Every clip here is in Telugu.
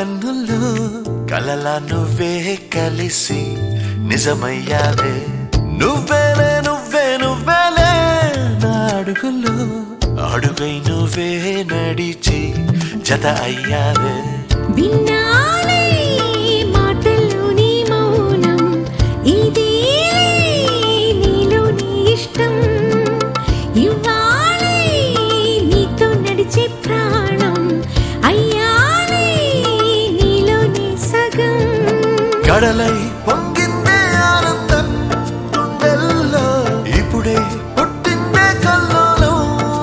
కన్నుల్లో కలలా నువ్వే కలిసి నిజమయ్యావే నువ్వేలే నువ్వే నువ్వేలే నా అడుగుల్లో అడుగై నువ్వే నడిచి జత అయ్యావే విన్నాలే మాటల్లోని మౌనం ఇదేలే నీలోని ఇష్టం ఇవ్వాలే నీతో నడిచే ప్రాణం అయ్యాలే నీలోని సగం కడలై పొంగిందే ఆనందం గుండెల్లో ఇప్పుడే పుట్టిందే కల్లోలం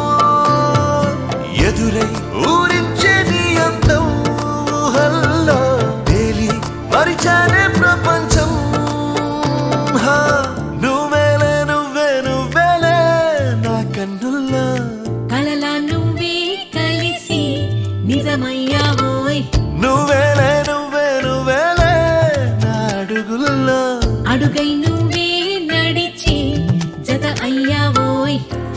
ఎదురై ఊరించే నీ అందం ఊహల్లో తేలి మరిచానే ప్రపంచం హా, నువ్వేలే నువ్వే నువ్వేలే నా కన్నుల్లో కలలా నువ్వే కలిసి నిజమయ్యావోయ్ నువ్వేలే నువ్వే నువ్వేలే నా అడుగుల్లో అడుగై నువ్వే నడిచి జత అయ్యావోయ్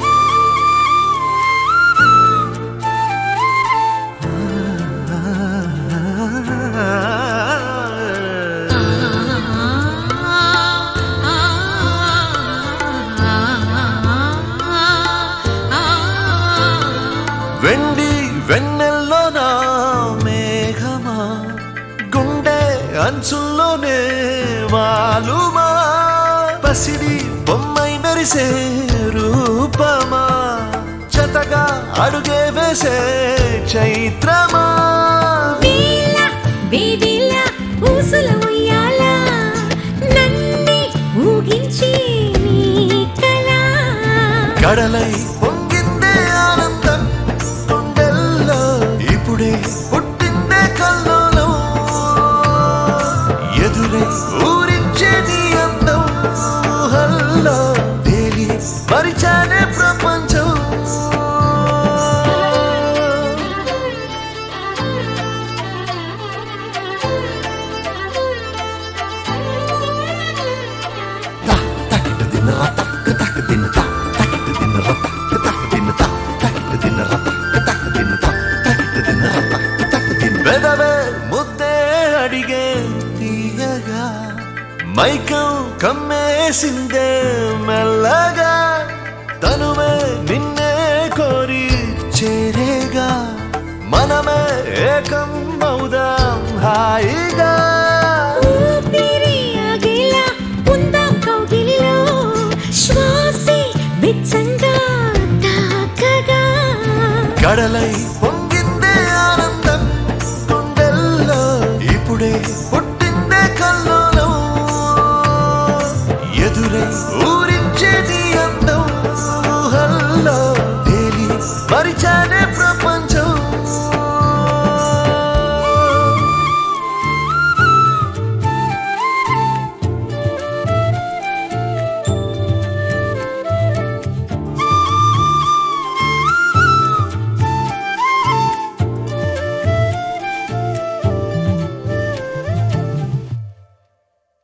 వెండి వెన్నెల్లో నా మేఘమా గుండె అంచుల్లోనే వాలుమా పసిడి బొమ్మై మెరిసే రూపమా జతగా అడుగే వేసే చైత్రమా వేళ వేడిల ఊసుల ఉయ్యాల నన్నే ఊగించి నీ కళ కడలై పొంగిందే ఆనందం గుండెల్లో ఇప్పుడే పుట్టిందే కల్లోలం ఎదురై ఊరించే నీ అందం ఊహల్లో తేలి పరిచానే ప్రపంచం పెదవే ముద్దే అడిగే తీయగా మైకం కమ్మేసిందే మెల్లగా తనువే నిన్నే కోరి చేరేగా మనమే ఏకం అవుదాం హాయిగా ఊపిరి ఆగేలా ఉందాం కౌగిలిలో శ్వాసే వెచ్చంగా తాకగా కడలై పొంగిందే ఆనందం గుండెల్లో ఇప్పుడే పుట్టిందే కల్లోలం ఎదురై